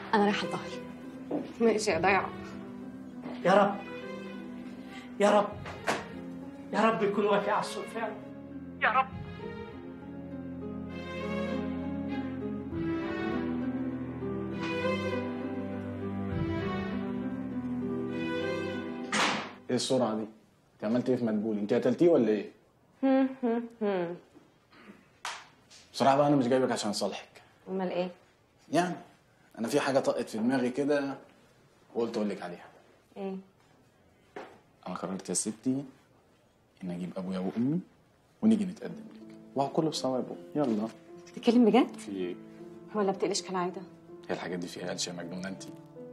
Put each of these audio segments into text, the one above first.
انا رايحه الظهر ماشي يا ضيعه يا رب يا رب يا رب يكون وافي على السوق فعلا يا رب ايه السرعه دي؟ انت عملت ايه في مدبولي؟ انت قتلتيه ولا ايه؟ بصراحه بقى انا مش جايبك عشان اصالحك امال ايه يعني انا في حاجه طقت في دماغي كده وقلت اقول لك عليها ايه انا قررت يا ستي ان اجيب ابويا وامي ونيجي نتقدم لك وهو كله بصوابه يلا بتتكلم بجد في ايه؟ ولا بتقلش كالعاده هي الحاجات دي فيها قلشه يا مجنونه انت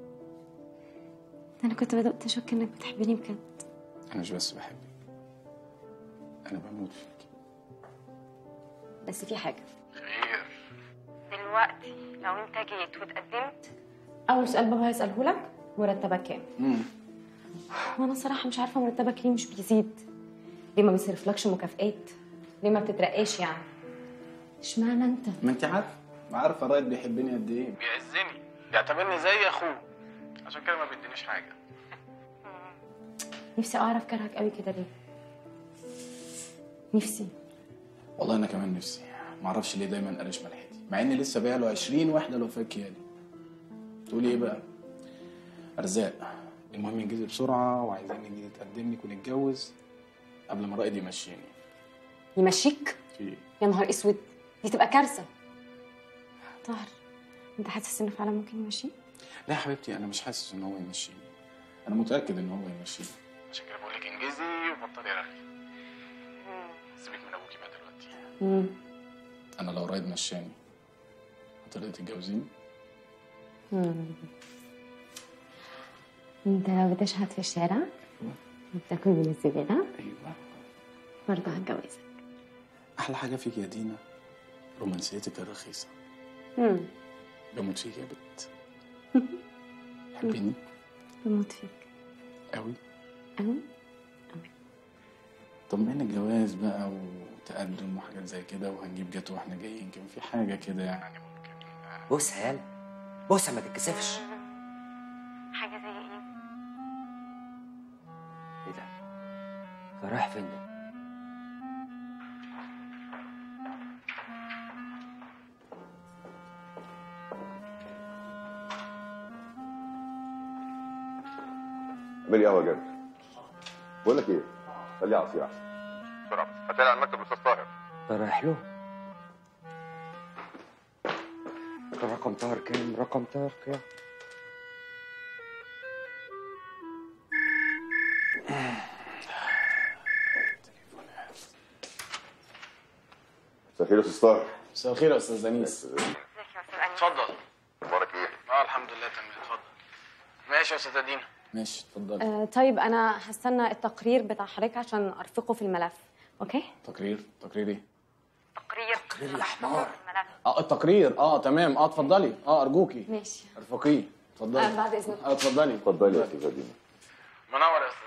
انا كنت بدات اشك انك بتحبني بجد انا مش بس بحبك انا بموت فيك بس في حاجه خير دلوقتي لو انت جيت واتقدمت اول سؤال بابا هيساله لك مرتبك كام امم وانا صراحه مش عارفه مرتبك ليه مش بيزيد ليه ما بيصرفلكش مكافئات ليه ما بتترقاش يعني اشمعنى انت ما انت عارفه عارفه الرايد بيحبني قد ايه بيعزني بيعتبرني زي اخوه عشان كده ما بيدينيش حاجه نفسي اعرف كرهك قوي كده ليه نفسي والله انا كمان نفسي ما اعرفش ليه دايما قرش ملحتي مع اني لسه بايع له 20 وحده لو فاكر لي تقولي ايه بقى ارزاق المهم ينجزي بسرعه وعايزين نيجي نتقدم لك ونتجوز قبل ما الرائد يمشيني يمشيك في ايه يا نهار اسود دي تبقى كارثه طاهر انت حاسس انه فعلا ممكن يمشي لا يا حبيبتي انا مش حاسس ان هو يمشيني انا متاكد ان هو يمشيني عشان كده بقول لك انجزي وبطلي رغي سيبك من ابوكي بقى دلوقتي امم انا لو رايد مشاني هترضي تتجوزيني انت لو بتشحت في الشارع وبتاكل من الزباله ايوه برضه هتجوزك احلى حاجه فيك يا دينا رومانسيتك الرخيصه امم بموت فيك يا بنت حبيني بموت فيك قوي قوي طب ما الجواز بقى وتقدم وحاجات زي كده وهنجيب جاتو واحنا جايين كان في حاجه كده يعني ممكن بص يا يالا بص ما تتكسفش حاجه زي ايه ايه ده؟ كان رايح فين ده؟ اعملي قهوه جامد بقول لك ايه خليها عصير احسن بسرعه هتلاقي على المكتب الاستاذ طاهر ده رايح له كان رقم طاهر كام؟ رقم طاهر كام؟ مساء الخير يا استاذ طاهر مساء الخير يا استاذ انيس اتفضل اخبارك ايه؟ اه الحمد لله تمام اتفضل ماشي يا استاذ دينا ماشي اتفضل آه طيب انا هستنى التقرير بتاع حضرتك عشان ارفقه في الملف اوكي تقرير تقرير ايه تقرير تقرير يا حمار اه التقرير اه تمام اه اتفضلي اه ارجوكي ماشي ارفقيه اتفضلي آه بعد اذنك اه اتفضلي اتفضلي يا استاذه دينا منور يا استاذ